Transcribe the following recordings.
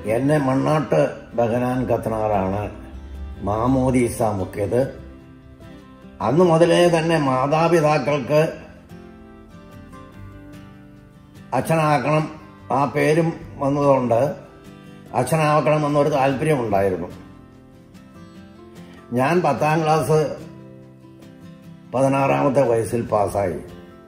എന്നെ മണ്ണാട്ട് ബഹനാൻ കത്തനാറാണ് മാമോദീസ മുക്കിയത് അന്ന് മുതലേ തന്നെ മാതാപിതാക്കൾക്ക് അച്ഛനാക്കണം ആ പേരും വന്നതുകൊണ്ട് അച്ഛനാക്കണം എന്നൊരു താല്പര്യമുണ്ടായിരുന്നു ഞാൻ പത്താം ക്ലാസ് പതിനാറാമത്തെ വയസ്സിൽ പാസ്സായി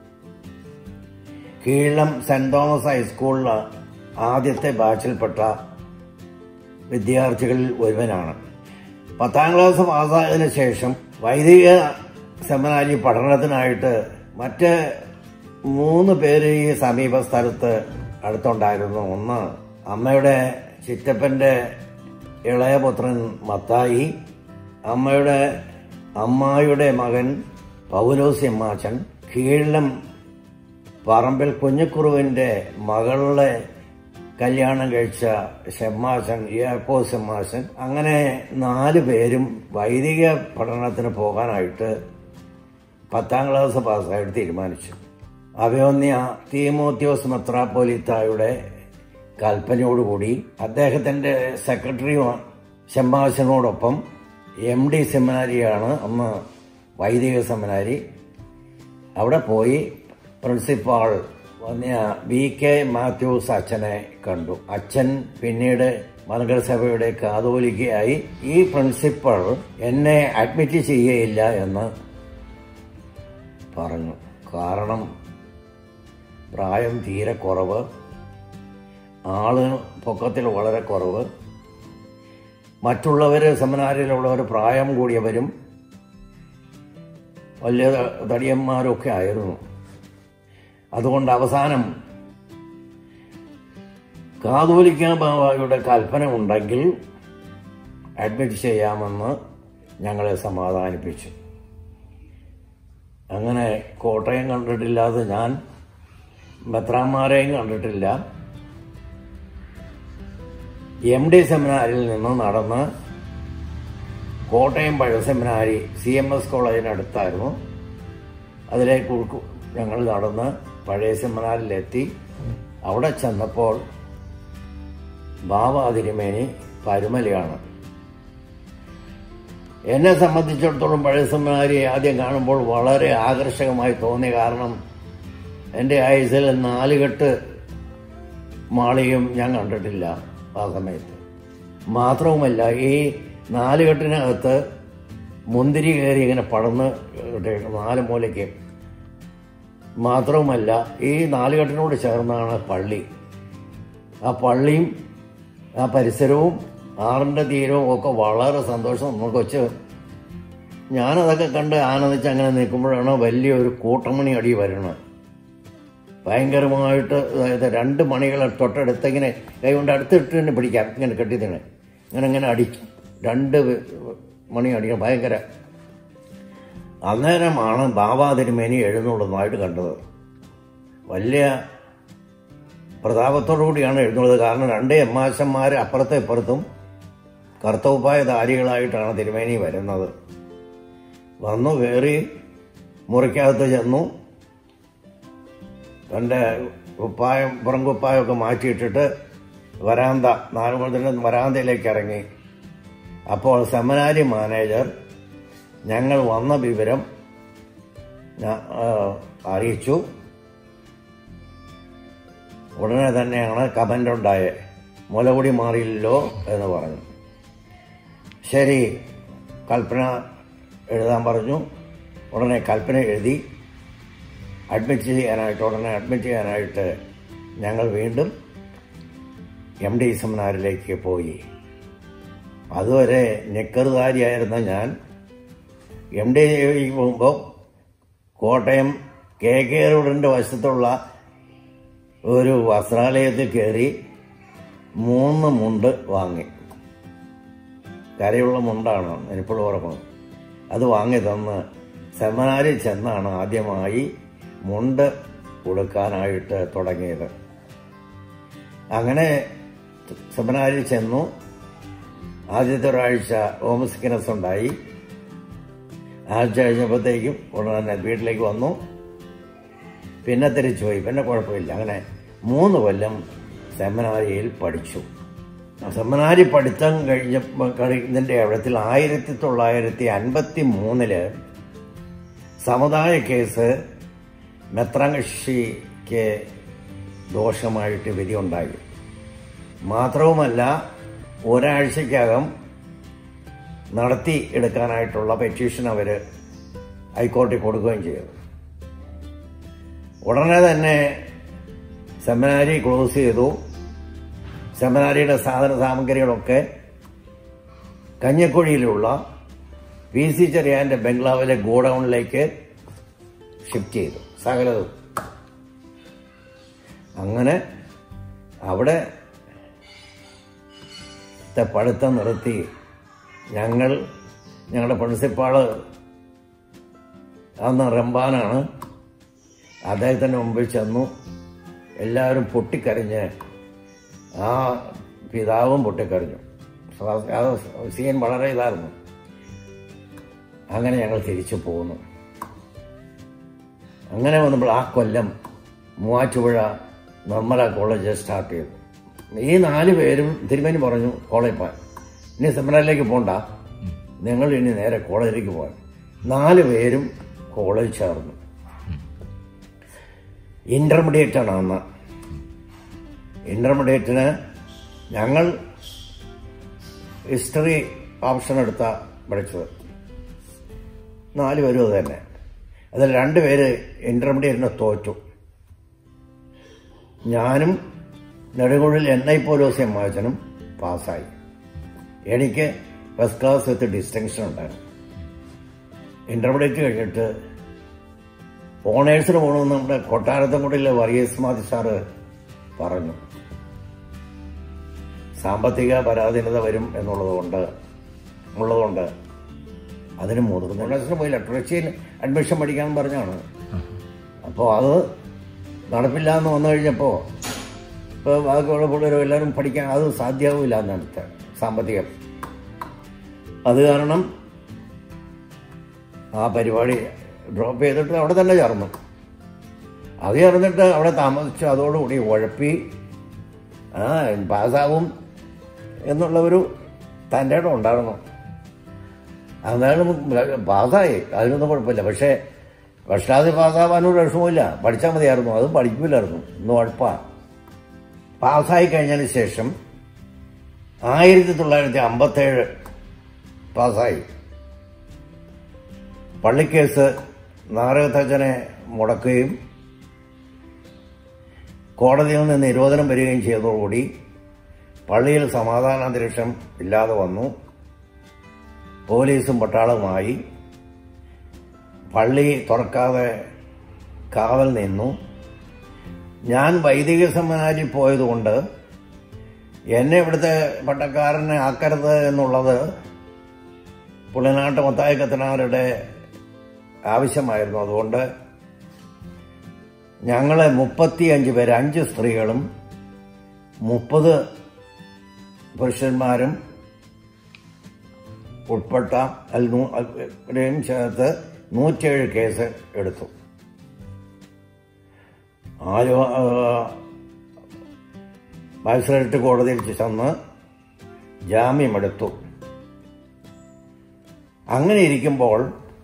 കീഴം സെന്റ് തോമസ് ഹൈസ്കൂളിൽ ആദ്യത്തെ ബാച്ചിൽപ്പെട്ട വിദ്യാർത്ഥികളിൽ ഒരുവനാണ് പത്താം ക്ലാസ് പാസ്സായതിനു ശേഷം വൈദിക സെമിനാരി പഠനത്തിനായിട്ട് മറ്റ് മൂന്ന് പേര് ഈ സമീപ സ്ഥലത്ത് അടുത്തുണ്ടായിരുന്നു ഒന്ന് അമ്മയുടെ ചിറ്റപ്പന്റെ ഇളയപുത്രൻ മത്തായി അമ്മയുടെ അമ്മായിയുടെ മകൻ പൗലോസ് എമ്മാച്ചൻ കീഴം പറമ്പിൽ കുഞ്ഞിക്കുറുവിന്റെ മകളുടെ കല്യാണം കഴിച്ച ഷെമ്മാശൻ യാക്കോ ഷെമ്മാശൻ അങ്ങനെ നാല് പേരും വൈദിക പഠനത്തിന് പോകാനായിട്ട് പത്താം ക്ലാസ് പാസ്സായിട്ട് തീരുമാനിച്ചു അവയോന്യ തീമോത്യോസ് മെത്രാപ്പോലിത്തായുടെ കൽപ്പനയോടുകൂടി അദ്ദേഹത്തിന്റെ സെക്രട്ടറി ഷെമ്മാശനോടൊപ്പം എം ഡി സെമിനാരിയാണ് അന്ന് വൈദിക സെമിനാരി അവിടെ പോയി പ്രിൻസിപ്പാൾ വന്നിയ വി കെ മാത്യൂസ് അച്ഛനെ കണ്ടു അച്ഛൻ പിന്നീട് മലങ്കര സഭയുടെ കാതോലിക്കയായി ഈ പ്രിൻസിപ്പൾ എന്നെ അഡ്മിറ്റ് ചെയ്യുകയില്ല എന്ന് പറഞ്ഞു കാരണം പ്രായം തീരെ കുറവ് ആള് പൊക്കത്തിൽ വളരെ കുറവ് മറ്റുള്ളവര് സെമിനാരിലുള്ളവർ പ്രായം കൂടിയവരും വലിയ തടിയന്മാരൊക്കെ ആയിരുന്നു അതുകൊണ്ട് അവസാനം കാതോലിക്ക ബാബായുടെ കൽപ്പന ഉണ്ടെങ്കിൽ അഡ്മിറ്റ് ചെയ്യാമെന്ന് ഞങ്ങളെ സമാധാനിപ്പിച്ചു അങ്ങനെ കോട്ടയം കണ്ടിട്ടില്ലാതെ ഞാൻ മെത്രാന്മാരെയും കണ്ടിട്ടില്ല എം ഡി സെമിനാരിൽ നിന്ന് നടന്ന് കോട്ടയം പഴയ സെമിനാരി സി എം എസ് കോളേജിനടുത്തായിരുന്നു അതിലേക്ക് ഉൾക്കു- ഞങ്ങൾ നടന്ന് പഴയ സെമിനാറിലെത്തി അവിടെ ചെന്നപ്പോൾ ബാബ തിരുമേനി പരുമലയാണ് എന്നെ സംബന്ധിച്ചിടത്തോളം പഴയ സെമിനാരി ആദ്യം കാണുമ്പോൾ വളരെ ആകർഷകമായി തോന്നി കാരണം എൻ്റെ ആയുസിൽ നാലുകെട്ട് മാളിയും ഞാൻ കണ്ടിട്ടില്ല ആ സമയത്ത് മാത്രവുമല്ല ഈ നാലുകെട്ടിനകത്ത് മുന്തിരി കയറി ഇങ്ങനെ പടന്ന് ഇട്ടേക്കും നാല് മൂലയ്ക്ക് മാത്രവുമല്ല ഈ നാലുകെട്ടിനോട് ചേർന്നാണ് പള്ളി ആ പള്ളിയും ആ പരിസരവും ആറിൻ്റെ തീരവും ഒക്കെ വളരെ സന്തോഷം നമുക്ക് വെച്ച് ഞാനതൊക്കെ കണ്ട് ആനന്ദിച്ച് അങ്ങനെ നിൽക്കുമ്പോഴാണ് വലിയൊരു കൂട്ടമണി അടി വരുന്നത് ഭയങ്കരമായിട്ട് അതായത് രണ്ട് മണികളെ തൊട്ടടുത്ത് ഇങ്ങനെ കൈ കൊണ്ട് അടുത്തിട്ട് തന്നെ പിടിക്കാം ഇങ്ങനെ കെട്ടിത്തന്നെ ഇങ്ങനെ ഇങ്ങനെ അടിച്ചു രണ്ട് മണി അടിക്കണം ഭയങ്കര അന്നേരമാണ് ബാബാ തിരുമേനി എഴുന്നള്ളുന്നതായിട്ട് കണ്ടത് വലിയ പ്രതാപത്തോടു കൂടിയാണ് എഴുന്നള്ളത് കാരണം രണ്ട് എമ്മാശന്മാർ അപ്പുറത്തും ഇപ്പുറത്തും കർത്തവ്യമായ ധാരികളായിട്ടാണ് തിരുമേനി വരുന്നത് വന്നു കയറി മുറിക്കകത്ത് ചെന്നു തൻ്റെ കുപ്പായം പുറം കുപ്പായമൊക്കെ മാറ്റിയിട്ടിട്ട് വരാന്ത നാലുമണത്തിന് വരാന്തയിലേക്ക് ഇറങ്ങി അപ്പോൾ സെമിനാരി മാനേജർ ഞങ്ങൾ വന്ന വിവരം ഞ- ആ, അറിയിച്ചു ഉടനെ തന്നെയാണ് കമൻ്റ് ഉണ്ടായത് മുലകുടി മാറിയില്ലല്ലോ എന്ന് പറഞ്ഞു ശരി കൽപ്പന എഴുതാൻ പറഞ്ഞു ഉടനെ കൽപ്പന എഴുതി അഡ്മിറ്റ് ചെയ്യാനായിട്ട് ഉടനെ അഡ്മിറ്റ് ചെയ്യാനായിട്ട് ഞങ്ങൾ വീണ്ടും എം ഡി സെമിനാറിലേക്ക് പോയി അതുവരെ നിക്കറുകാരിയായിരുന്ന ഞാൻ എം ഡി പോകുമ്പോൾ കോട്ടയം കെ കെ റോഡിൻ്റെ വശത്തുള്ള ഒരു വസ്ത്രാലയത്തിൽ കയറി മൂന്ന് മുണ്ട് വാങ്ങി കരയുള്ള മുണ്ടാണ് എനിപ്പോഴും ഓർക്കുന്നത് അത് വാങ്ങി തന്ന് സെമിനാരിൽ ചെന്നാണ് ആദ്യമായി മുണ്ട് കൊടുക്കാനായിട്ട് തുടങ്ങിയത് അങ്ങനെ സെമിനാരിൽ ചെന്നു ആദ്യത്തെ ഒരാഴ്ച ഹോംസിക്നെസ് ഉണ്ടായി ആഴ്ച കഴിഞ്ഞപ്പോഴത്തേക്കും ഉടനെ തന്നെ വീട്ടിലേക്ക് വന്നു പിന്നെ തിരിച്ചു പോയി പിന്നെ കുഴപ്പമില്ല അങ്ങനെ മൂന്ന് കൊല്ലം സെമിനാരിയിൽ പഠിച്ചു സെമിനാരി പഠിത്തം കഴിഞ്ഞ കഴിയുന്നതിൻ്റെ എവിടത്തിൽ ആയിരത്തി തൊള്ളായിരത്തി അൻപത്തി മൂന്നില് സമുദായ കേസ് മെത്രാങ്കക്ഷിക്ക് ദോഷമായിട്ട് വിധിയുണ്ടായി മാത്രവുമല്ല ഒരാഴ്ചക്കകം നടത്തി എടുക്കാനായിട്ടുള്ള പെറ്റീഷൻ അവർ ഹൈക്കോടതി കൊടുക്കുകയും ചെയ്തു ഉടനെ തന്നെ സെമിനാരി ക്ലോസ് ചെയ്തു സെമിനാരിയുടെ സാധന സാമഗ്രികളൊക്കെ കഞ്ഞിക്കുഴിയിലുള്ള പി സി ചെറിയാന്റെ ബംഗ്ലാവിലെ ഗോഡൌണിലേക്ക് ഷിഫ്റ്റ് ചെയ്തു സകലതും അങ്ങനെ അവിടെ ത്തെ പഠിത്തം നിർത്തി ഞങ്ങൾ ഞങ്ങളുടെ പ്രിൻസിപ്പാള് അന്ന് റംബാനാണ് അദ്ദേഹത്തിൻ്റെ മുമ്പിൽ ചെന്നു എല്ലാവരും പൊട്ടിക്കരഞ്ഞ് ആ പിതാവും പൊട്ടിക്കരഞ്ഞു അത് സീൻ വളരെ ഇതായിരുന്നു അങ്ങനെ ഞങ്ങൾ തിരിച്ചു പോകുന്നു അങ്ങനെ വന്നപ്പോൾ ആ കൊല്ലം മൂവാറ്റുപുഴ നിർമ്മല കോളേജ് സ്റ്റാർട്ട് ചെയ്തു ഈ നാല് പേരും തിരുമേനി പറഞ്ഞു കോളേജ് പോകാൻ ഇനി സെമിനാറിലേക്ക് പോകണ്ട നിങ്ങൾ ഇനി നേരെ കോളേജിലേക്ക് പോകാൻ നാല് പേരും കോളേജ് ചേർന്നു ഇന്റർമീഡിയറ്റ് ആണ് അന്ന് ഇന്റർമീഡിയറ്റിന് ഞങ്ങൾ ഹിസ്റ്ററി ഓപ്ഷൻ എടുത്ത പഠിച്ചത് നാല് പേരും അത് തന്നെ അതിൽ രണ്ടുപേര് ഇന്റർമീഡിയറ്റിന് തോറ്റു ഞാനും നെടുങ്കുഴിൽ എൻ ഐ പോലോസിയം വാചനും പാസ്സായി എനിക്ക് ഫസ്റ്റ് ക്ലാസ് വിത്ത് ഡിസ്റ്റിങ്ഷൻ ഉണ്ടായിരുന്നു ഇന്റർമീഡിയറ്റ് കഴിഞ്ഞിട്ട് ഓണേഴ്സിന് പോകണമെന്ന് നമ്മുടെ കൊട്ടാരത്തുംകുടിയിലെ വർഗീസ് മാതി സാറ് പറഞ്ഞു സാമ്പത്തിക പരാധീനത വരും എന്നുള്ളതുകൊണ്ട് ഉള്ളതുകൊണ്ട് അതിന് മുതിർന്ന ഓണേഴ്സിന് പോയി ലിറ്ററേച്ചറിയിൽ അഡ്മിഷൻ പഠിക്കാൻ പറഞ്ഞാണ് അപ്പോൾ അത് നടപ്പില്ല എന്ന് വന്നു കഴിഞ്ഞപ്പോൾ ഇപ്പോൾ ബാക്കിയുള്ള പിള്ളേരും എല്ലാവരും പഠിക്കാൻ അത് സാധ്യമാവില്ല എന്നടുത്ത് സാമ്പത്തികം അത് കാരണം ആ പരിപാടി ഡ്രോപ്പ് ചെയ്തിട്ട് അവിടെ തന്നെ ചേർന്നു അത് ചേർന്നിട്ട് അവിടെ താമസിച്ചു അതോടുകൂടി ഉഴപ്പി ആ പാസ്സാവും എന്നുള്ള ഒരു തൻ്റെ ഇടം ഉണ്ടായിരുന്നു അതാണ് പാസ്സായി അതിനൊന്നും കുഴപ്പമില്ല പക്ഷേ ഫസ്റ്റ് ക്ലാസ്സിൽ പാസ്സാവാനൊരു വിഷമമില്ല പഠിച്ചാൽ മതിയായിരുന്നു അതും പഠിക്കില്ലായിരുന്നു ഇന്ന് കുഴപ്പമാണ് പാസ്സായി കഴിഞ്ഞതിന് ശേഷം ആയിരത്തി തൊള്ളായിരത്തി അമ്പത്തേഴ് പാസ്സായി പള്ളിക്കേസ് നാരകത്തച്ഛനെ മുടക്കുകയും കോടതിയിൽ നിന്ന് നിരോധനം വരികയും ചെയ്തതോടുകൂടി പള്ളിയിൽ സമാധാനാന്തരീക്ഷം ഇല്ലാതെ വന്നു പോലീസും പട്ടാളവുമായി പള്ളി തുറക്കാതെ കാവൽ നിന്നു ഞാൻ വൈദിക സെമിനാരി പോയതുകൊണ്ട് എന്നെ ഇവിടുത്തെ പട്ടക്കാരനെ ആക്കരുത് എന്നുള്ളത് പുള്ളിനാട്ട് മത്തായ കത്തനാരുടെ ആവശ്യമായിരുന്നു അതുകൊണ്ട് ഞങ്ങളെ മുപ്പത്തിയഞ്ച് പേര് അഞ്ച് സ്ത്രീകളും മുപ്പത് പുരുഷന്മാരും ഉൾപ്പെട്ട അതിലും ചേർത്ത് നൂറ്റേഴ് കേസ് എടുത്തു ആലുവ മജിസ്ട്രേറ്റ് കോടതിയിൽ ചെന്ന് ജാമ്യമെടുത്തു അങ്ങനെ ഇരിക്കുമ്പോൾ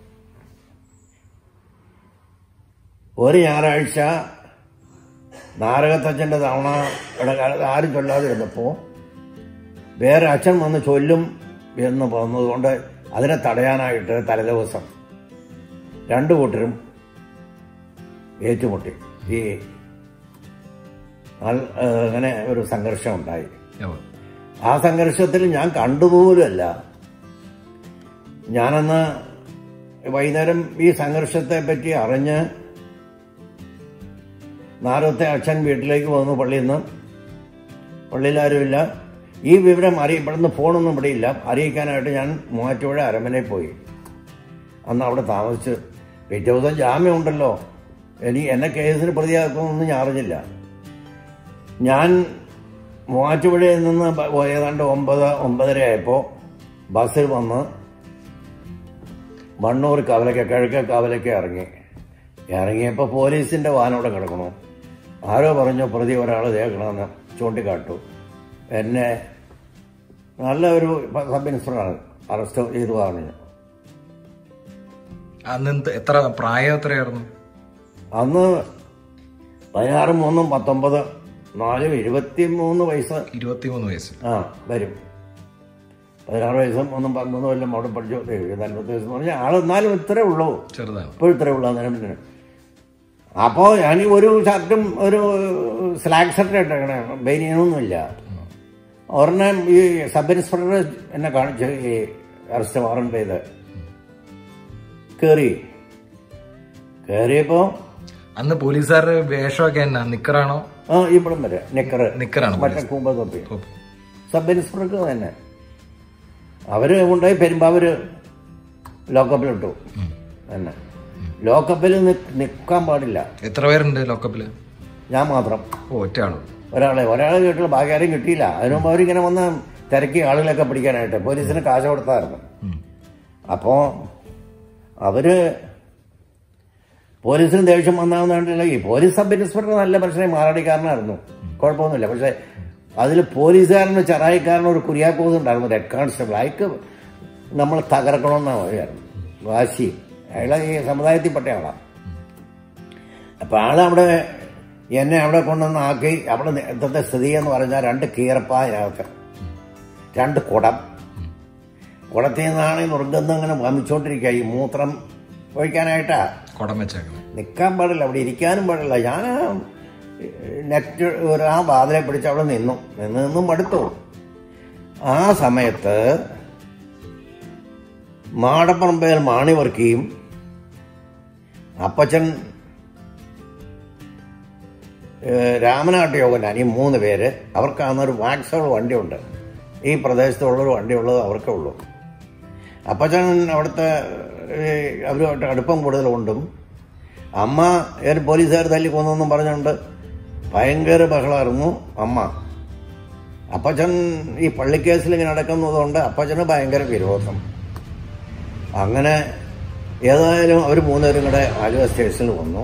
ഒരു ഞായറാഴ്ച നാരകത്തച്ഛൻ്റെ തവണ കാലത്ത് ആരും ചൊല്ലാതിരുന്നപ്പോൾ വേറെ അച്ഛൻ വന്ന് ചൊല്ലും എന്ന് പറഞ്ഞതുകൊണ്ട് അതിനെ തടയാനായിട്ട് തലേദിവസം രണ്ടു കൂട്ടരും ഏറ്റുമുട്ടി ഈ അങ്ങനെ ഒരു സംഘർഷം ഉണ്ടായി ആ സംഘർഷത്തിൽ ഞാൻ കണ്ടുപോലുമല്ല ഞാനന്ന് വൈകുന്നേരം ഈ സംഘർഷത്തെ പറ്റി അറിഞ്ഞ് നാരത്തെ അച്ഛൻ വീട്ടിലേക്ക് വന്നു പള്ളിയിൽ നിന്ന് പള്ളിയിൽ ആരുമില്ല ഈ വിവരം അറിയപ്പെടുന്ന ഫോണൊന്നും ഇവിടെ ഇല്ല അറിയിക്കാനായിട്ട് ഞാൻ മൂവാറ്റുപുഴ അരമനയിൽ പോയി അന്ന് അവിടെ താമസിച്ച് പിറ്റേ ദിവസം ജാമ്യം ഉണ്ടല്ലോ എനിക്ക് എന്നെ കേസിന് പ്രതിയാക്കുമെന്ന് ഞാൻ അറിഞ്ഞില്ല ഞാൻ മൂവാറ്റുപുഴയിൽ നിന്ന് ഏതാണ്ട് ഒമ്പത് ഒമ്പതര ആയപ്പോൾ ബസ്സിൽ വന്ന് മണ്ണൂർ കവലയ്ക്ക് കിഴക്കേ കവലയ്ക്ക് ഇറങ്ങി ഇറങ്ങിയപ്പോൾ പോലീസിന്റെ വാഹനം അവിടെ കിടക്കണു ആരോ പറഞ്ഞു പ്രതി ഒരാൾ തേക്കണമെന്ന് ചൂണ്ടിക്കാട്ടു എന്നെ നല്ല ഒരു സബ് ഇൻസ്പെക്ടറാണ് അറസ്റ്റ് ചെയ്തു പറഞ്ഞു അന്ന് എന്ത് എത്ര പ്രായം എത്രയായിരുന്നു അന്ന് പതിനാറ് മൂന്നും പത്തൊമ്പത് നാലും ഇരുപത്തി മൂന്ന് വയസ്സ് ഇരുപത്തിമൂന്ന് വയസ്സ് ആ വരും പതിനാറ് വയസ്സും ഒന്നും പതിമൂന്ന് കൊല്ലം അവിടെ പഠിച്ചു അൻപത്തി വയസ്സ് എന്ന് പറഞ്ഞാൽ ആൾ എന്നാലും ഇത്രേ ഉള്ളൂ ചെറുതാണ് ഇപ്പോൾ ഇത്രേ ഉള്ളൂ അന്നേരം പിന്നെ അപ്പോൾ ഞാൻ ഈ ഒരു ഷർട്ടും ഒരു സ്ലാഗ് ഷർട്ടും ഇട്ടേക്കണേ ബനിയനൊന്നുമില്ല ഒരെണ്ണം ഈ സബ് ഇൻസ്പെക്ടർ എന്നെ കാണിച്ചു ഈ അറസ്റ്റ് വാറണ്ട് ചെയ്ത് കയറി കയറിയപ്പോൾ അന്ന് പോലീസുകാരുടെ വേഷമൊക്കെ എന്നാ നിക്കറാണോ ആ ഇവിടം വരെ നിക്കറ് നിക്കറാണ് മറ്റേ കൂമ്പ തൊപ്പി തൊപ്പി. സബ് ഇൻസ്പെക്ടർക്ക് തന്നെ അവര് കൊണ്ടുപോയി പെരുമ്പാവൂര് ലോക്കപ്പിലിട്ടു തന്നെ ലോക്കപ്പിൽ നിൽക്കാൻ പാടില്ല എത്ര പേരുണ്ട് ലോക്കപ്പില് ഞാൻ മാത്രം ഓ ഒറ്റ ആള് ഒരാളെ ഒരാളെ കിട്ടില്ല ബാക്കി ആരും കിട്ടിയില്ല അതിനു മുമ്പ് അവരിങ്ങനെ വന്ന് തിരക്കി ആളുകളൊക്കെ പിടിക്കാനായിട്ട് പോലീസിന് കാശ് കൊടുത്തായിരുന്നു ഉം. അപ്പോൾ അവര് പോലീസിന് ദേഷ്യം വന്നാവുന്നില്ല ഈ പോലീസ് സബ് ഇൻസ്പെക്ടർ നല്ല പ്രശ്നം മാറാടിക്കാരനായിരുന്നു കുഴപ്പമൊന്നുമില്ല പക്ഷെ അതിൽ പോലീസുകാരന് ചെറായിക്കാരന് ഒരു കുര്യാക്കോസ് ഉണ്ടായിരുന്നു ഹെഡ് കോൺസ്റ്റബിൾ അയക്ക് നമ്മൾ തകർക്കണമെന്നാണ് പറയുമായിരുന്നു വാശി അയാളെ ഈ സമുദായത്തിൽപ്പെട്ട ആളാണ് അപ്പം ആളവിടെ എന്നെ അവിടെ കൊണ്ടുവന്ന് ആക്കി അവിടെ ഇന്നത്തെ സ്ഥിതി എന്ന് പറഞ്ഞാൽ രണ്ട് കീറപ്പായകത്ത് രണ്ട് കുടം കുടത്തിൽ നിന്നാണ് ഈ നുറുങ്ങുന്ന അങ്ങനെ വമിച്ചോണ്ടിരിക്കുക ഈ മൂത്രം ഒഴിക്കാനായിട്ടാ കുടം വെച്ചേക്കണം നിൽക്കാൻ പാടില്ല അവിടെ ഇരിക്കാനും പാടില്ല ഞാൻ നെറ്റ് ഒരു ആ വാതിലെ പിടിച്ച് അവിടെ നിന്നു നിന്ന് നിന്നും മടുത്തു ആ സമയത്ത് മാടപ്പറമ്പേൽ മാണിവർക്കിയും അപ്പച്ചൻ ഏഹ്, രാമനാട്ട് യോഗനാൻ ഈ മൂന്ന് പേര് അവർക്കാണ് ഒരു വാക്സോൾ വണ്ടിയുണ്ട് ഈ പ്രദേശത്തുള്ളൊരു വണ്ടിയുള്ളത് അവർക്കേ ഉള്ളൂ അപ്പച്ചൻ അവിടുത്തെ ഏഹ്, അവരുമായിട്ട് അടുപ്പം കൂടുതലുണ്ടും അമ്മ ഒരു പോലീസുകാർ തല്ലി കൊന്നെന്നും പറഞ്ഞുകൊണ്ട് ഭയങ്കര ബഹളമായിരുന്നു അമ്മ അപ്പച്ചൻ ഈ പള്ളിക്കേസിൽ ഇങ്ങനെ നടക്കുന്നതുകൊണ്ട് അപ്പച്ചന് ഭയങ്കര വിരോധം അങ്ങനെ ഏതായാലും അവർ മൂന്നുപേരും കൂടെ ആലുവ സ്റ്റേഷനിൽ വന്നു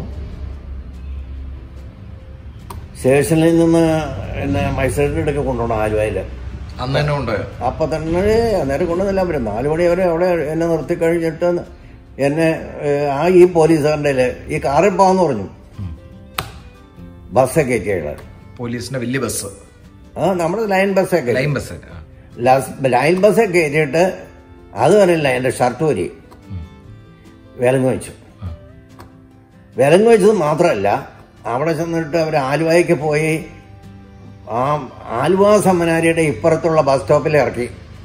സ്റ്റേഷനിൽ നിന്ന് എന്നെ മജിസ്ട്രേറ്റിൻ്റെ അടുക്ക് കൊണ്ടുപോകണം ആലുവയിൽ അന്ന് തന്നെ കൊണ്ടുപോയോ അപ്പം തന്നെ അന്നേരം കൊണ്ടുവന്നില്ല അവർ നാല് മണി വരെ അവിടെ എന്നെ നിർത്തി കഴിഞ്ഞിട്ട് എന്നെ ഏഹ്, ആ ഈ പോലീസുകാരൻ്റെ ഈ കാറിൽ പോകാന്ന് പറഞ്ഞു ബസ്സൊക്കെ കയറ്റിയാണ് പോലീസിന്റെ വലിയ ബസ് ആ നമ്മുടെ ലൈൻ ബസ്സൊക്കെ ലൈൻ ബസ് ലൈൻ ബസ്സൊക്കെ കയറ്റിയിട്ട് അത് വരില്ല എൻ്റെ ഷർട്ട് വരി വിലങ്ങ് വെച്ചു വിലങ്ങ് വെച്ചത് മാത്രമല്ല അവിടെ ചെന്നിട്ട് അവർ ആലുവയ്ക്ക് പോയി ആ ആലുവ സെമിനാരിയുടെ ഇപ്പുറത്തുള്ള ബസ് സ്റ്റോപ്പിൽ ഇറക്കി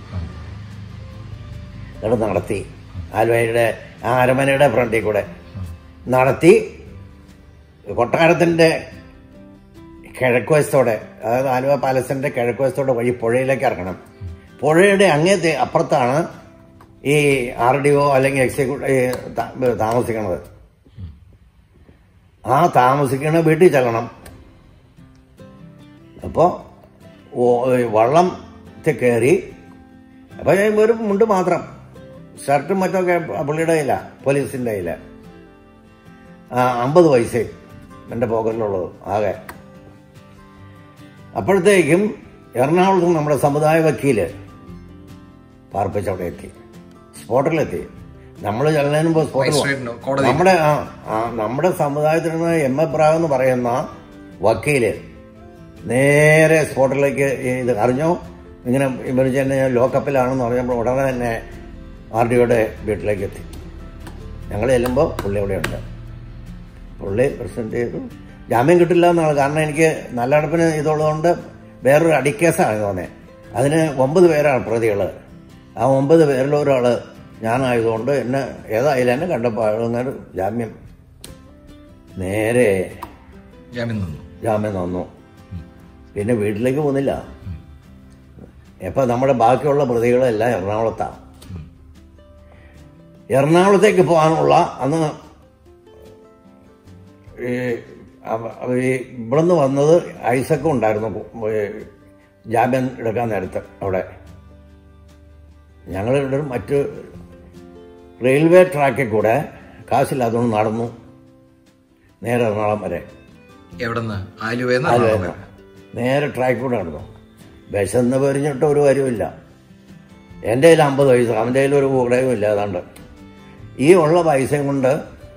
എന്നിട്ട് നടത്തി ആലുവയുടെ ആ അരമനയുടെ ഫ്രണ്ടിൽ കൂടെ നടത്തി കൊട്ടാരത്തിൻ്റെ കിഴക്കുവശത്തോടെ അതായത് ആലുവ പാലസിൻ്റെ കിഴക്കുവശത്തോടെ വഴി പുഴയിലേക്ക് ഇറങ്ങണം പുഴയുടെ അങ്ങേ അപ്പുറത്താണ് ഈ ആർ ഡി ഒ അല്ലെങ്കിൽ എക്സിക്യൂട്ടീവ് താമസിക്കണത് ആ താമസിക്കണ വീട്ടിൽ ചെല്ലണം അപ്പോൾ വള്ളത്തിൽ കയറി അപ്പോൾ ഞാൻ ഒരു മുണ്ട് മാത്രം ഷർട്ടും മറ്റൊക്കെ പുള്ളിയുടെ കയ്യില പോലീസിൻ്റെ കയ്യില ആ അമ്പത് പൈസ എൻ്റെ പോക്കറ്റിലുള്ളത് ആകെ അപ്പോഴത്തേക്കും എറണാകുളത്ത് നമ്മുടെ സമുദായ വക്കീല് പാർപ്പിച്ച് അവിടെ എത്തി സ്പോട്ടിലെത്തി നമ്മൾ ചെല്ലുന്നതിന് മുമ്പ് സ്പോട്ടിൽ മജിസ്ട്രേറ്റിനോ കോടതി നമ്മുടെ ആ ആ, നമ്മുടെ സമുദായത്തിൽ നിന്ന് എം എ പ്രാഗ് എന്ന് പറയുന്ന വക്കീല് നേരെ സ്പോട്ടിലേക്ക് ഇത് അറിഞ്ഞോ ഇങ്ങനെ ഇവർ തന്നെ ലോക്കപ്പിലാണെന്ന് പറഞ്ഞപ്പോൾ ഉടനെ തന്നെ ആർ ഡിയുടെ വീട്ടിലേക്ക് എത്തി ഞങ്ങൾ ചെല്ലുമ്പോൾ പുള്ളി അവിടെ ഉണ്ട് പുള്ളി പ്രസന്റ് ചെയ്തു ജാമ്യം കിട്ടില്ല എന്നാണ് കാരണം എനിക്ക് നല്ല അടുപ്പിന് ഇതുള്ളതുകൊണ്ട് വേറൊരു അടിക്കേസാണ് തോന്നേ അതിന് ഒമ്പത് പേരാണ് പ്രതികൾ ആ ഒമ്പത് പേരിൽ ഒരാൾ ഞാനായതുകൊണ്ട് എന്നെ ഏതായാലും എന്നെ കണ്ടപ്പോൾ അയാളങ്ങനെ ജാമ്യം നേരെ ജാമ്യം നിന്നു ജാമ്യം തന്നു പിന്നെ വീട്ടിലേക്ക് പോകുന്നില്ല ഇപ്പം നമ്മുടെ ബാക്കിയുള്ള പ്രതികളെല്ലാം എറണാകുളത്താണ് എറണാകുളത്തേക്ക് പോകാനുള്ള അന്ന് ഈ അവ- അവ- ഈ ഇവിടുന്ന് വന്നത് ഐസക്കും ഉണ്ടായിരുന്നു ഈ ജാമ്യം എടുക്കാൻ നേരത്ത് അവിടെ ഞങ്ങൾ ഇവിടെ മറ്റ് റെയിൽവേ ട്രാക്കിൽ കൂടെ കാശില്ലാത്തതുകൊണ്ട് നടന്നു നേരെ എറണാകുളം വരെ എവിടെന്ന് ആലുവേന്ന് ആലുവയിൽ നിന്ന്. നേരെ ട്രാക്കിൽ കൂടെ നടന്നു വിശന്ന് പൊരിഞ്ഞിട്ട് ഒരു കാര്യമില്ല എൻ്റെ കയ്യിൽ അമ്പത് പൈസ അവൻ്റെ കയ്യിൽ ഒരു കൂടെയും ഇല്ല ഏതാണ്ട് ഈ ഉള്ള പൈസയും കൊണ്ട്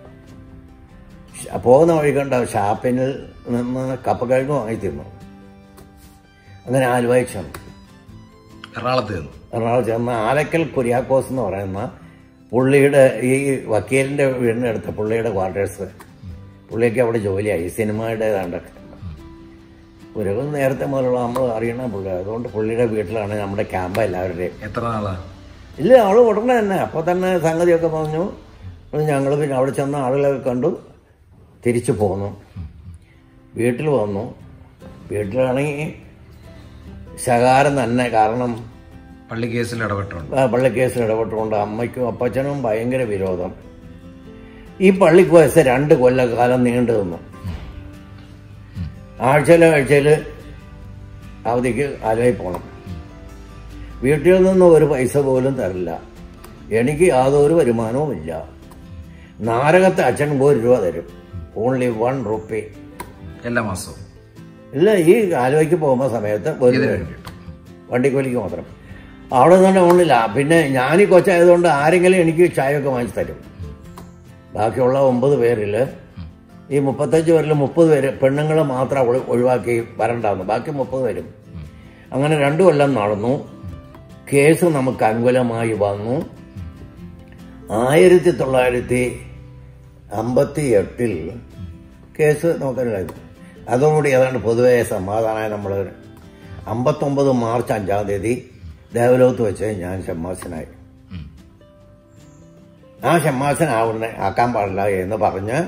ഷ- പോകുന്ന വഴി കണ്ട ഷാപ്പിനിൽ നിന്ന് കപ്പക്കിഴങ്ങ് വാങ്ങി തിന്നു അങ്ങനെ ആലുവയിൽ ചെന്നു എറണാകുളത്ത് ചെന്നു എറണാകുളം ചെന്ന് ആലക്കൽ കുര്യാക്കോസ് എന്ന് പറയുന്ന പുള്ളിയുടെ ഈ വക്കീലിൻ്റെ വീടിനടുത്ത് പുള്ളിയുടെ ക്വാർട്ടേഴ്സ് പുള്ളിയൊക്കെ അവിടെ ജോലിയായി സിനിമയുടെ ഏതാണ്ടൊക്കെ പുരകൾ നേരത്തെ മുതലുള്ള നമ്മൾ അറിയണ പുള്ളി അതുകൊണ്ട് പുള്ളിയുടെ വീട്ടിലാണ് നമ്മുടെ ക്യാമ്പ് എല്ലാവരുടെയും എത്ര നാളാ ഇല്ല അവൾ ഉടനെ തന്നെ അപ്പോൾ തന്നെ സംഗതിയൊക്കെ പറഞ്ഞു ഞങ്ങൾ പിന്നെ അവിടെ ചെന്ന ആളുകളൊക്കെ കണ്ടു തിരിച്ചു പോന്നു വീട്ടിൽ വന്നു വീട്ടിലാണെങ്കിൽ ശകാരം തന്നെ കാരണം പള്ളി കേസിൽ ഇടപെട്ടുണ്ട് ആ പള്ളിക്കേസിൽ ഇടപെട്ടുകൊണ്ട് അമ്മയ്ക്കും അപ്പച്ചനും ഭയങ്കര വിരോധം ഈ പള്ളിക്കേസ് രണ്ട് കൊല്ലക്കാലം നീണ്ടു നിന്നു ആഴ്ചയിലെ ആഴ്ചയിൽ അവധിക്ക് ആലുവയിൽ പോകണം വീട്ടിൽ നിന്ന് ഒരു പൈസ പോലും തരില്ല എനിക്ക് യാതൊരു വരുമാനവും ഇല്ല നാരകത്തെ അച്ഛൻ ഒരു രൂപ തരും ഓൺലി വൺ റുപ്പി എല്ലാ മാസവും ഇല്ല ഈ ആലുവയ്ക്ക് പോകുന്ന സമയത്ത് ഒരു ഇതിന് രൂപ വേണ്ടിയിട്ട് വണ്ടിക്കൂലിക്ക് മാത്രം അവിടെ നിന്ന് ഓണില്ല പിന്നെ ഞാൻ ഈ കൊച്ചായതുകൊണ്ട് ആരെങ്കിലും എനിക്ക് ചായയൊക്കെ വാങ്ങിച്ചു തരും ബാക്കിയുള്ള ഒമ്പത് പേരിൽ ഈ മുപ്പത്തഞ്ച് പേരിൽ മുപ്പത് പേര് പെണ്ണുങ്ങൾ മാത്രം ഒഴി- ഒഴിവാക്കി വരണ്ടാന്ന് ബാക്കി മുപ്പത് പേരും അങ്ങനെ രണ്ടു കൊല്ലം നടന്നു കേസ് നമുക്ക് അനുകൂലമായി വന്നു ആയിരത്തി തൊള്ളായിരത്തി അമ്പത്തി എട്ടിൽ കേസ് നോക്കാനുണ്ടായിരുന്നു അതോടുകൂടി ഏതാണ്ട് പൊതുവെ സമാധാനമായി നമ്മൾ അമ്പത്തൊമ്പത് മാർച്ച് അഞ്ചാം തീയതി ദേവലോകത്ത് വെച്ച് ഞാൻ ഷമ്മാസനായി ഉം. ആ ഷമ്മാസനാവുന്ന ആക്കാൻ പാടില്ല എന്ന് പറഞ്ഞ്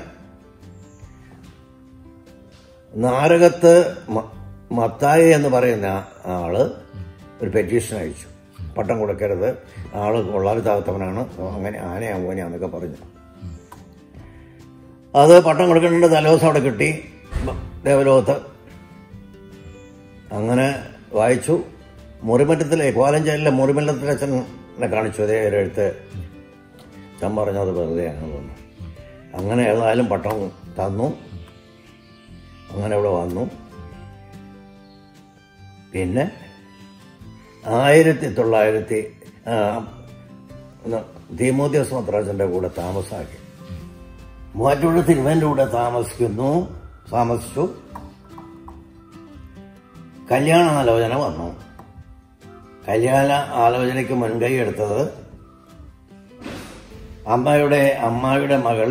നാരകത്ത് മ- മത്തായി എന്ന് പറയുന്ന ആള് ഒരു പെറ്റീഷൻ അയച്ചു പട്ടം കൊടുക്കരുത് ആള് കൊള്ളാവി താഴ്ത്തവനാണ് അങ്ങനെ ആനയാ അങ്ങനെയാന്നൊക്കെ പറഞ്ഞു അത് പട്ടം കൊടുക്കേണ്ട തലേദിവസം അവിടെ കിട്ടി ബ- ദേവലോകത്ത് അങ്ങനെ വായിച്ചു മുറിമറ്റത്തിലെ കോലഞ്ചേരിലെ മുറിമറ്റത്തിലെ അച്ഛനെ കാണിച്ചു അതേ ഒരു എഴുത്ത് ഞാൻ പറഞ്ഞത് വെറുതെയാണ് തോന്നുന്നു അങ്ങനെ ഏതായാലും പട്ടം തന്നു അങ്ങനെ ഇവിടെ വന്നു പിന്നെ ആയിരത്തി തൊള്ളായിരത്തി ആ, ന- തീമോദ്യസ് മദ്രാസിന്റെ കൂടെ താമസാക്കി മൂവാറ്റുപുഴ തിരുവന്റെ കൂടെ താമസിക്കുന്നു താമസിച്ചു കല്യാണ ആലോചന വന്നു കല്യാണ ആലോചനയ്ക്ക് മുൻകൈ എടുത്തത് അമ്മയുടെ അമ്മായിയുടെ മകൾ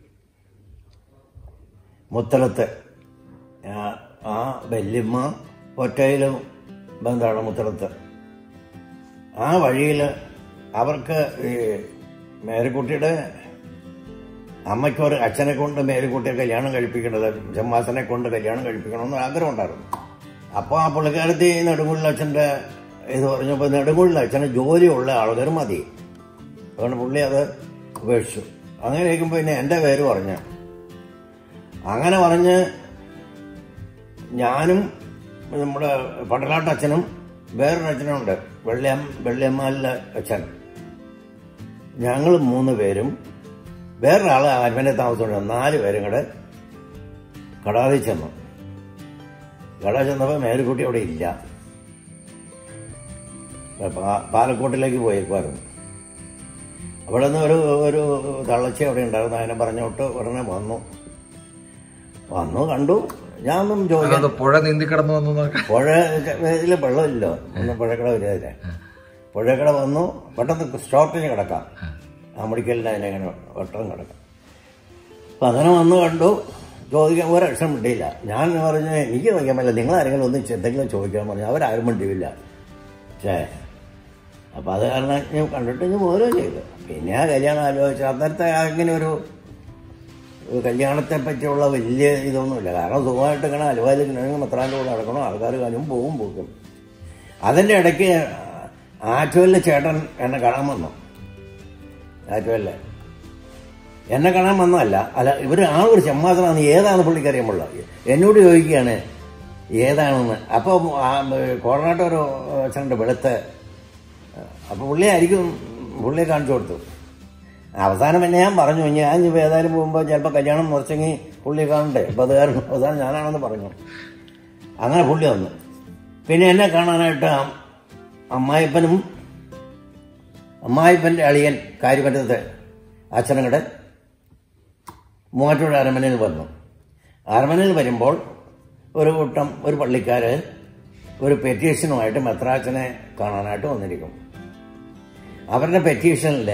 മുത്തലത്ത് ആ- ആ വല്യമ്മ ഒറ്റയിലും ബന്ധമാണ് മുത്തലത്ത് ആ വഴിയിൽ അവർക്ക് ഈ മേരിക്കുട്ടിയുടെ അമ്മയ്ക്ക് ഒരു അച്ഛനെ കൊണ്ട് മേരിക്കുട്ടിയെ കല്യാണം കഴിപ്പിക്കേണ്ടത് ജമ്മാസനെ കൊണ്ട് കല്യാണം കഴിപ്പിക്കണമെന്ന് ആഗ്രഹം ഉണ്ടായിരുന്നു അപ്പോൾ ആ പുള്ളിക്കാരത്തി നെടുങ്കുള്ളിൽ അച്ഛൻ്റെ ഇത് പറഞ്ഞപ്പോൾ നെടുങ്കുള്ളിൽ അച്ഛന് ജോലിയുള്ള ആൾക്കാർ മതി അതുകൊണ്ട് പുള്ളി അത് ഉപേക്ഷിച്ചു അങ്ങനെ ഇരിക്കുമ്പോൾ പിന്നെ എൻ്റെ പേര് പറഞ്ഞു അങ്ങനെ പറഞ്ഞ് ഞാനും നമ്മുടെ പണ്ടലാട്ടച്ഛനും വേറൊരു അച്ഛനുണ്ട് വെള്ളിയം വെള്ളിയമ്മാലിലെ അച്ഛൻ ഞങ്ങൾ മൂന്ന് പേരും വേറൊരാൾ അരമനെ താമസമുണ്ട് നാല് പേരും കൂടെ കടാതി ചെന്നു കടാതി ചെന്നപ്പോൾ മേലുക്കുട്ടി അവിടെ ഇല്ല പാ- പാലക്കോട്ടിലേക്ക് പോയേക്കുമായിരുന്നു അവിടെ നിന്ന് ഒരു ഒരു തള്ളച്ചി അവിടെ ഉണ്ടായിരുന്നു അതിനെ പറഞ്ഞോട്ട് ഉടനെ വന്നു വന്നു കണ്ടു ഞാനൊന്നും ചോദിക്കാൻ അത് പുഴ നീന്തി കിടന്നു വന്നു നോക്കാം പുഴ ഇതിൽ വെള്ളമില്ലോ ഒന്ന് പുഴക്കട വരികയില്ല പുഴക്കട വന്നു പെട്ടെന്ന് സ്റ്റോപ്പിന് കിടക്കാം അമടിക്കലിന് അതിനെങ്ങനെ പെട്ടെന്ന് കിടക്കാം അപ്പം അങ്ങനെ വന്നു കണ്ടു ചോദിക്കാൻ ഒരക്ഷരം മിണ്ടിയില്ല ഞാൻ പറഞ്ഞു എനിക്ക് ചോദിക്കാൻ പറ്റില്ല നിങ്ങൾ ആരെങ്കിലും ഒന്ന് എന്തെങ്കിലും ചോദിക്കാൻ പറഞ്ഞു അവരാരും മിണ്ടിയില്ല ഛേ അപ്പം അത് കാരണം ഞാൻ കണ്ടിട്ട് ഞാൻ ഓരോ ചെയ്തു പിന്നെ ആ കല്യാണം ആലോചിച്ചു അന്നേരത്തെ അങ്ങനെ ഒരു ഒരു കല്യാണത്തെ പറ്റിയുള്ള വലിയ ഇതൊന്നുമില്ല കാരണം സുഖമായിട്ട് ഇങ്ങനെ അലുവാലിൽ മത്രാൻ്റെ കൂടെ നടക്കണം ആൾക്കാർ കാര്യം പോവും പോക്കും അതിൻ്റെ ഇടയ്ക്ക് ആറ്റുവല്ല ചേട്ടൻ എന്നെ കാണാൻ വന്നു ആറ്റുവല്ല എന്നെ കാണാൻ വന്നതല്ല അല്ല ഇവർ ആ ഒരു ചെമ്മാസനാണ് ഏതാണ് പുള്ളിക്കറിയുമ്പോൾ എന്നോട് ചോദിക്കുകയാണ് ഏതാണെന്ന് അപ്പോൾ കോടനാട്ട് ഒരു അച്ഛനുണ്ട് വെളുത്ത് അപ്പോൾ പുള്ളിയായിരിക്കും പുള്ളിയെ കാണിച്ചു കൊടുത്തു അവസാനം പിന്നെ ഞാൻ പറഞ്ഞു ഞാൻ ഇനി ഏതായാലും പോകുമ്പോൾ ചിലപ്പോൾ കല്യാണം മുറിച്ചെങ്കിൽ പുള്ളിയെ കാണണ്ടേ അപ്പോൾ അത് കാരണം അവസാനം ഞാനാണെന്ന് പറഞ്ഞു അങ്ങനെ പുള്ളി വന്നു പിന്നെ എന്നെ കാണാനായിട്ട് അം- അമ്മായിപ്പനും അമ്മായിപ്പൻ്റെ അളിയൻ കാര്യമറ്റത്ത് അച്ഛനങ്ങടെ മൂവാറ്റൂർ അരമനയിൽ വന്നു അരമനയിൽ വരുമ്പോൾ ഒരു കൂട്ടം ഒരു പള്ളിക്കാര് ഒരു പെറ്റീഷനുമായിട്ട് മെത്രാച്ചനെ കാണാനായിട്ട് വന്നിരിക്കും അവരുടെ പെറ്റീഷനിൽ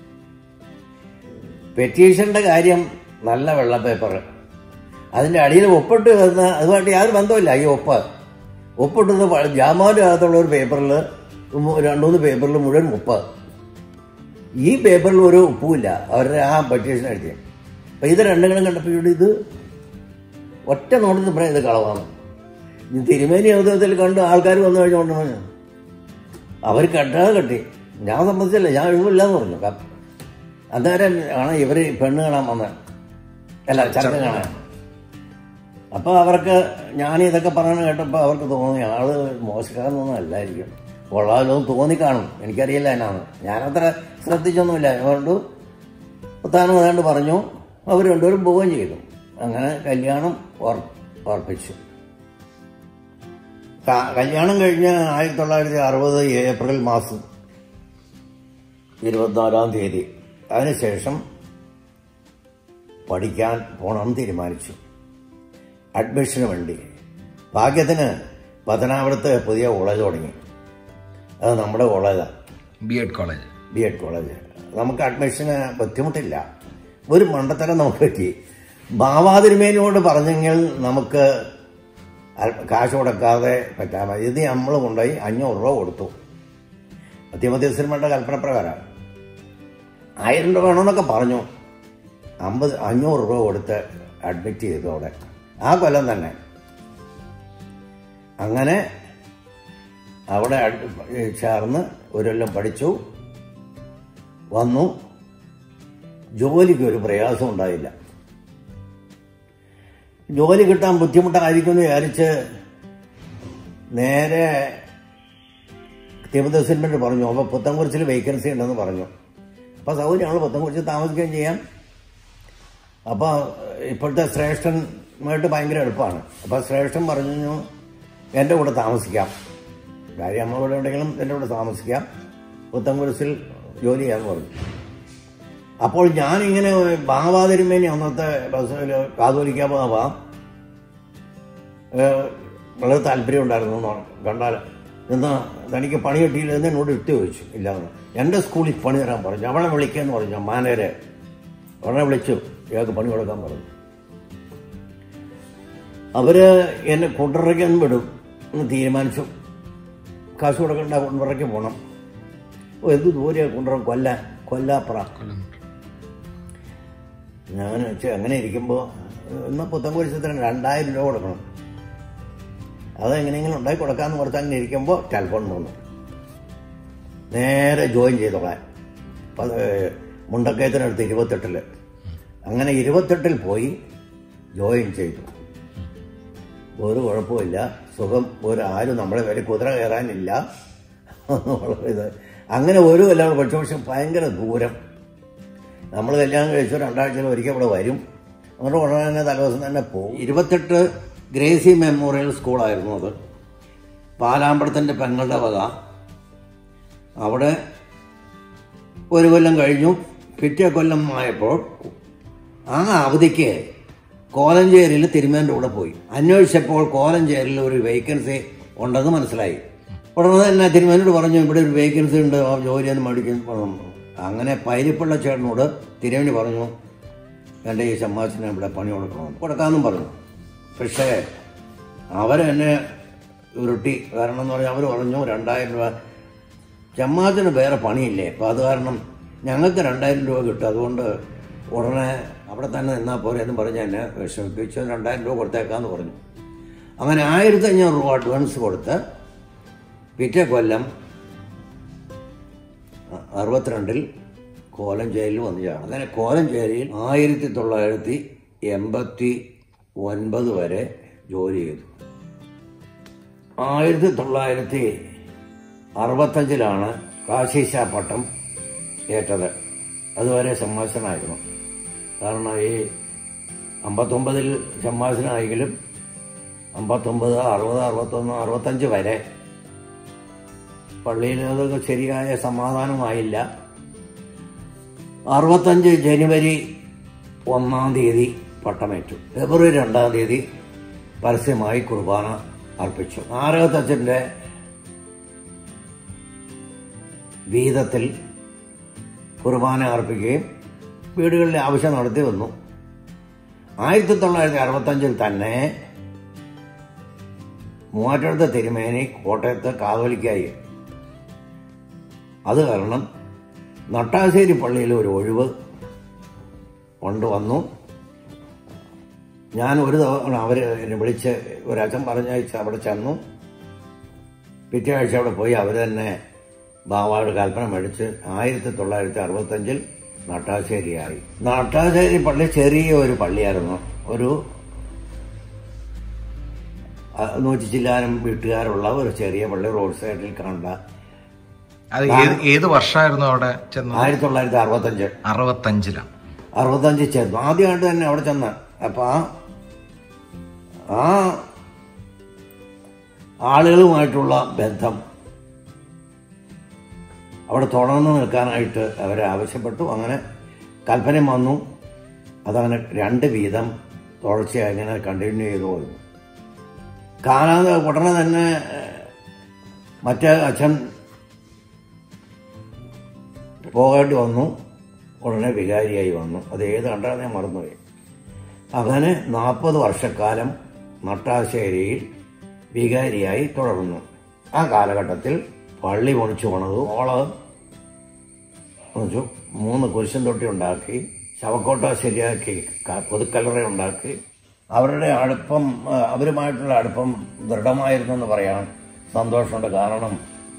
പെറ്റീഷന്റെ കാര്യം നല്ല വെള്ള പേപ്പർ അതിന്റെ അടിയിൽ ഒപ്പിട്ട് വരുന്ന അതുമായിട്ട് യാതൊരു ബന്ധമില്ല ഈ ഒപ്പ് ഒപ്പിട്ടത് ജാമാൻ്റെ അകത്തുള്ള ഒരു പേപ്പറിൽ രണ്ടുമൂന്ന് പേപ്പറിൽ മുഴുവൻ ഉപ്പ് ഈ പേപ്പറിൽ ഒരു ഉപ്പുമില്ല അവരുടെ ആ പെറ്റീഷൻ എഴുതി അപ്പൊ ഇത് രണ്ടുകളും കണ്ടപ്പോൾ ഇവിടെ ഇത് ഒറ്റ നോട്ടത്തിൽ പറയാം ഇത് കളവാണ് ഇനി തിരുമേനി അവതരത്തിൽ കണ്ട് ആൾക്കാർ വന്നു കഴിഞ്ഞുകൊണ്ട് അവർ കെട്ടാതെ കെട്ടി ഞാൻ സമ്മതിച്ചില്ല ഞാൻ എഴുതില്ല എന്ന് പറഞ്ഞു ക- അന്നേരം ആണ് ഇവര് പെണ്ണ് കാണാൻ വന്നത് അല്ല ചർച്ച കാണാൻ അപ്പൊ അവർക്ക് ഞാൻ ഇതൊക്കെ പറയണ കേട്ടപ്പോൾ അവർക്ക് തോന്നി ആള് മോശക്കാരനൊന്നും അല്ലായിരിക്കും കൊള്ളാമല്ലോ എന്ന് തോന്നി കാണും എനിക്കറിയില്ല എന്നാണ് ഞാനത്ര ശ്രദ്ധിച്ചൊന്നുമില്ല അതുകൊണ്ട് താനും ഏതാണ്ട് പറഞ്ഞു അവർ രണ്ടുപേരും പോവുകയും ചെയ്തു അങ്ങനെ കല്യാണം ഉറ- ഉറപ്പിച്ചു ക- കല്യാണം കഴിഞ്ഞ് ആയിരത്തി തൊള്ളായിരത്തി അറുപത് ഏപ്രിൽ മാസം ഇരുപത്തിനാലാം തീയതി അതിനുശേഷം പഠിക്കാൻ പോകണമെന്ന് തീരുമാനിച്ചു അഡ്മിഷന് വേണ്ടി ഭാഗ്യത്തിന് പത്തനാപുരത്ത് പുതിയ കോളേജ് തുടങ്ങി അത് നമ്മുടെ കോളേജാണ് B Ed college B Ed college നമുക്ക് അഡ്മിഷന് ബുദ്ധിമുട്ടില്ല ഒരു മണ്ടത്തരം നമുക്ക് പറ്റി ബാവാതിരുമേനോട് പറഞ്ഞെങ്കിൽ നമുക്ക് അൽ- കാശ് കൊടുക്കാതെ പറ്റാമ ഇത് നമ്മൾ കൊണ്ടുപോയി അഞ്ഞൂറ് രൂപ കൊടുത്തു മധ്യമധ്യസ്ഥന്മാരുടെ കൽപ്പന പ്രകാരം ആയിരം രൂപ വേണമെന്നൊക്കെ പറഞ്ഞു അമ്പത് അഞ്ഞൂറ് രൂപ കൊടുത്ത് അഡ്മിറ്റ് ചെയ്തു അവിടെ ആ കൊല്ലം തന്നെ അങ്ങനെ അവിടെ അഡ്- ചേർന്ന് ഒരു കൊല്ലം പഠിച്ചു വന്നു ജോലിക്ക് ഒരു പ്രയാസം ഉണ്ടായില്ല ജോലി കിട്ടാൻ ബുദ്ധിമുട്ടായിരിക്കും എന്ന് വിചാരിച്ച് നേരെ തിരുവനന്തപുരത്ത് പറഞ്ഞു അപ്പോൾ പുത്തൻകുറിച്ചിൽ വേക്കൻസി ഉണ്ടെന്ന് പറഞ്ഞു അപ്പോൾ സൗകര്യമാണ് പുത്തൻകുറിച്ച് താമസിക്കുകയും ചെയ്യാം അപ്പോൾ ഇപ്പോഴത്തെ ശ്രേഷ്ഠനുമായിട്ട് ഭയങ്കര എളുപ്പമാണ് അപ്പോൾ ശ്രേഷ്ഠൻ പറഞ്ഞു എൻ്റെ കൂടെ താമസിക്കാം കാര്യം നമ്മൾ ഇവിടെ ഉണ്ടെങ്കിലും എൻ്റെ കൂടെ താമസിക്കാം പുത്തൻകുരിശിൽ ജോലി ചെയ്യാൻ പറഞ്ഞു അപ്പോൾ ഞാനിങ്ങനെ ബാവാതിരുമേനി അന്നത്തെ ബസ്സിൽ കാതോലിക്കാൻ പോകാം വളരെ താല്പര്യം ഉണ്ടായിരുന്നു എന്ന് കണ്ടാൽ എന്നാ തനിക്ക് പണി കിട്ടിയില്ല എന്ന് എന്നോട് ഇട്ട് ചോദിച്ചു ഇല്ലാന്ന് എൻ്റെ സ്കൂളിൽ പണി തരാൻ പറഞ്ഞു അവളെ വിളിക്കാന്ന് പറഞ്ഞു മാനേരെ അവളെ വിളിച്ചു ഇയാൾക്ക് പണി കൊടുക്കാൻ പറഞ്ഞു അവര് എന്നെ കുണ്ടറയ്ക്ക് വിടും എന്ന് തീരുമാനിച്ചു കാശ് കൊടുക്കണ്ട കുണ്ടറയ്ക്ക് പോകണം ഓ എന്ത് ദൂരെയാണ് കുണ്ടറ കൊല്ല കൊല്ലാപ്പുറ ഞാൻ വെച്ചാൽ അങ്ങനെ ഇരിക്കുമ്പോൾ എന്നാൽ പുത്തൻകുരിശത്തിന് രണ്ടായിരം രൂപ കൊടുക്കണം അതെങ്ങനെയെങ്കിലും ഉണ്ടാക്കി കൊടുക്കാമെന്ന് ഓർത്ത് അങ്ങനെ ഇരിക്കുമ്പോൾ ടെലിഫോൺ വന്നു നേരെ ജോയിൻ ചെയ്തോളാൻ പ- ഏഹ് മുണ്ടക്കയത്തിനടുത്ത് ഇരുപത്തെട്ടില് അങ്ങനെ ഇരുപത്തെട്ടിൽ പോയി ജോയിൻ ചെയ്തു ഒരു കുഴപ്പമില്ല സുഖം ഒരു ആരും നമ്മളെ വരെ കുതിര കയറാനില്ല ഇത് അങ്ങനെ ഒരു കല്യാണം പഠിച്ചു പക്ഷെ ഭയങ്കര ദൂരം നമ്മൾ കല്യാണം കഴിച്ചു രണ്ടാഴ്ചയിൽ ഒരിക്കൽ ഇവിടെ വരും എന്നിട്ട് ഉടനെ തന്നെ തലേദിവസം തന്നെ പോകും ഇരുപത്തെട്ട് ഗ്രേസി മെമ്മോറിയൽ സ്കൂളായിരുന്നു അത് പാലാമ്പഴത്തിൻ്റെ പെങ്ങളുടെ വക അവിടെ ഒരു കൊല്ലം കഴിഞ്ഞു പിറ്റേ കൊല്ലം ആയപ്പോൾ ആ അവധിക്ക് കോലഞ്ചേരിയിൽ തിരുമേൻ്റെ കൂടെ പോയി അന്വേഷിച്ചപ്പോൾ കോലഞ്ചേരിയിൽ ഒരു വേക്കൻസി ഉണ്ടെന്ന് മനസ്സിലായി ഉടനെ തന്നെ തിരുമേനോട് പറഞ്ഞു ഇവിടെ ഒരു വേക്കൻസി ഉണ്ട് ആ ജോലിയൊന്നും മേടിക്കുന്നു പറഞ്ഞു അങ്ങനെ പൈരിപ്പുള്ള ചേട്ടനോട് തിരുമേനി പറഞ്ഞു എൻ്റെ ഈ ചമ്മാച്ചിനെ ഇവിടെ പണി കൊടുക്കണം കൊടുക്കാമെന്നും പറഞ്ഞു പക്ഷേ അവരെന്നെ ഉരുട്ടി കാരണം എന്ന് പറഞ്ഞാൽ അവർ പറഞ്ഞു രണ്ടായിരം രൂപ ചമ്മാത്തിന് വേറെ പണിയില്ലേ അപ്പോൾ അത് കാരണം ഞങ്ങൾക്ക് രണ്ടായിരം രൂപ കിട്ടും അതുകൊണ്ട് ഉടനെ അവിടെ തന്നെ നിന്നാൽ പോരെ എന്ന് പറഞ്ഞ് എന്നെ വിഷമിപ്പിച്ച് രണ്ടായിരം രൂപ കൊടുത്തേക്കാന്ന് പറഞ്ഞു അങ്ങനെ ആയിരത്തി അഞ്ഞൂറ് രൂപ അഡ്വാൻസ് കൊടുത്ത് പിറ്റേ കൊല്ലം അ- അറുപത്തിരണ്ടിൽ കോലഞ്ചേരിയിൽ വന്നു ചേർന്നു അങ്ങനെ കോലഞ്ചേരിയിൽ ആയിരത്തി തൊള്ളായിരത്തി എൺപത്തി ഒൻപത് വരെ ജോലി ചെയ്തു ആയിരത്തി തൊള്ളായിരത്തി അറുപത്തഞ്ചിലാണ് കാശീശ പട്ടം ഏറ്റത് അതുവരെ സംഭാഷണമായിരുന്നു കാരണം ഈ അമ്പത്തൊമ്പതിൽ സംഭാഷണമായെങ്കിലും അമ്പത്തൊമ്പത് അറുപത് അറുപത്തൊന്ന് അറുപത്തഞ്ച് വരെ പള്ളിയിൽ അതൊക്കെ ശരിയായ സമാധാനമായില്ല അറുപത്തഞ്ച് ജനുവരി ഒന്നാം തീയതി പട്ടമേറ്റു ഫെബ്രുവരി രണ്ടാം തീയതി പരസ്യമായി കുർബാന അർപ്പിച്ചു നാരകത്തച്ഛൻ്റെ വീതത്തിൽ കുർബാന അർപ്പിക്കുകയും വീടുകളിലെ ആവശ്യം നടത്തി വന്നു ആയിരത്തി തൊള്ളായിരത്തി അറുപത്തഞ്ചിൽ തന്നെ മൂവാറ്റടുത്ത തിരുമേനി കോട്ടയത്ത് കാതോലിക്കായി അത് കാരണം നട്ടാശ്ശേരി പള്ളിയിൽ ഒരു ഒഴിവ് കൊണ്ടുവന്നു ഞാൻ ഒരു തവണ അവർ എന്നെ വിളിച്ച് ഒരച്ഛൻ പറഞ്ഞയച്ച് അവിടെ ചെന്നു പിറ്റേ ആഴ്ച അവിടെ പോയി അവർ തന്നെ ബാവാട് കൽപ്പന മേടിച്ച് ആയിരത്തി തൊള്ളായിരത്തി അറുപത്തഞ്ചിൽ നട്ടാശ്ശേരിയായി നട്ടാശ്ശേരി പള്ളി ചെറിയ ഒരു പള്ളിയായിരുന്നു ഒരു ആ, നൂറ്റി ചില്ലാനം വീട്ടുകാരുള്ള ഒരു ചെറിയ പള്ളി റോഡ് സൈഡിൽ കണ്ട അത് ഏത് ഏത് വർഷമായിരുന്നു അവിടെ ചെന്നത് ആയിരത്തി തൊള്ളായിരത്തി അറുപത്തഞ്ച് അറുപത്തഞ്ചിലാണ് അറുപത്തഞ്ച് ചേർന്നു ആദ്യമായിട്ട് തന്നെ അവിടെ ചെന്ന് അപ്പൊ ആ ആ ആളുകളുമായിട്ടുള്ള ബന്ധം അവിടെ തുടർന്ന് നിൽക്കാനായിട്ട് അവരെ ആവശ്യപ്പെട്ടു അങ്ങനെ കൽപ്പന വന്നു അതങ്ങനെ രണ്ട് വീതം തുടർച്ചയായി ഇങ്ങനെ കണ്ടിന്യൂ ചെയ്തു പോയിരുന്നു കാണാതെ ഉടനെ തന്നെ ഏഹ്, മറ്റേ അച്ഛൻ പോകേണ്ടി വന്നു ഉടനെ വികാരിയായി വന്നു അത് ഏത് കണ്ടാൽ ഞാൻ മറന്നുപോയി അങ്ങനെ നാൽപ്പത് വർഷക്കാലം നട്ടാശ്ശേരിയിൽ വികാരിയായി തുടർന്നു ആ കാലഘട്ടത്തിൽ പള്ളി പൊളിച്ചു പണിതു ഓള് പൊളിച്ചു മൂന്ന് കുരിശൻ തൊട്ടി ഉണ്ടാക്കി ശവക്കോട്ട ശരിയാക്കി ക- പുതുക്കല്ലറ ഉണ്ടാക്കി അവരുടെ അടുപ്പം ആ, അവരുമായിട്ടുള്ള അടുപ്പം ദൃഢമായിരുന്നു എന്ന് പറയാൻ സന്തോഷമുണ്ട് കാരണം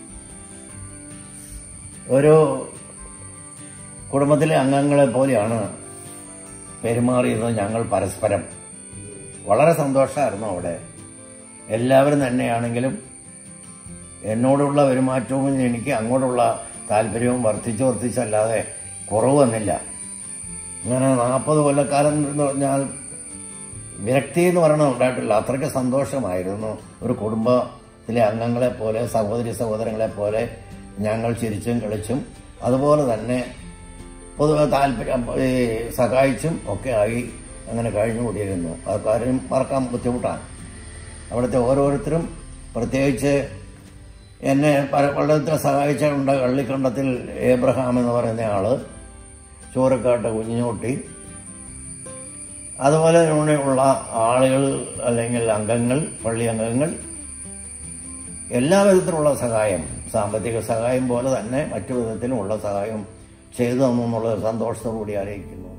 ഒരു കുടുംബത്തിലെ അംഗങ്ങളെ പോലെയാണ് പെരുമാറിയിരുന്നത് ഞങ്ങൾ പരസ്പരം വളരെ സന്തോഷമായിരുന്നു അവിടെ എല്ലാവരും തന്നെയാണെങ്കിലും എന്നോടുള്ള പെരുമാറ്റവും എനിക്ക് അങ്ങോട്ടുള്ള താല്പര്യവും വർദ്ധിച്ചു വർദ്ധിച്ചല്ലാതെ കുറവ് വന്നില്ല അങ്ങനെ നാൽപ്പത് കൊല്ലക്കാലം എന്ന് പറഞ്ഞാൽ വിരക്തി എന്ന് പറയുന്നത് ഉണ്ടായിട്ടില്ല അത്രയ്ക്ക് സന്തോഷമായിരുന്നു ഒരു കുടുംബത്തിലെ അംഗങ്ങളെ പോലെ സഹോദരി സഹോദരങ്ങളെ പോലെ ഞങ്ങൾ ചിരിച്ചും കളിച്ചും അതുപോലെ തന്നെ പൊതുവെ താല്പര്യം ഈ സഹായിച്ചും ഒക്കെ ആയി അങ്ങനെ കഴിഞ്ഞുകൂടിയിരുന്നു ആ കാര്യം മറക്കാൻ ബുദ്ധിമുട്ടാണ് അവിടുത്തെ ഓരോരുത്തരും പ്രത്യേകിച്ച് എന്നെ പല- വളരെ സഹായിച്ചിട്ടുണ്ട് കള്ളിക്കണ്ടത്തിൽ ഏബ്രഹാം എന്ന് പറയുന്ന ആള് ചോരക്കാട്ട് കുഞ്ഞുകുട്ടി അതുപോലെ ഉള്ള ആളുകൾ അല്ലെങ്കിൽ അംഗങ്ങൾ പള്ളി അംഗങ്ങൾ എല്ലാ വിധത്തിലുള്ള സഹായം സാമ്പത്തിക സഹായം പോലെ തന്നെ മറ്റു വിധത്തിലുമുള്ള സഹായം ചെയ്തു തന്നു എന്നുള്ള സന്തോഷത്തോടുകൂടി അറിയിക്കുന്നു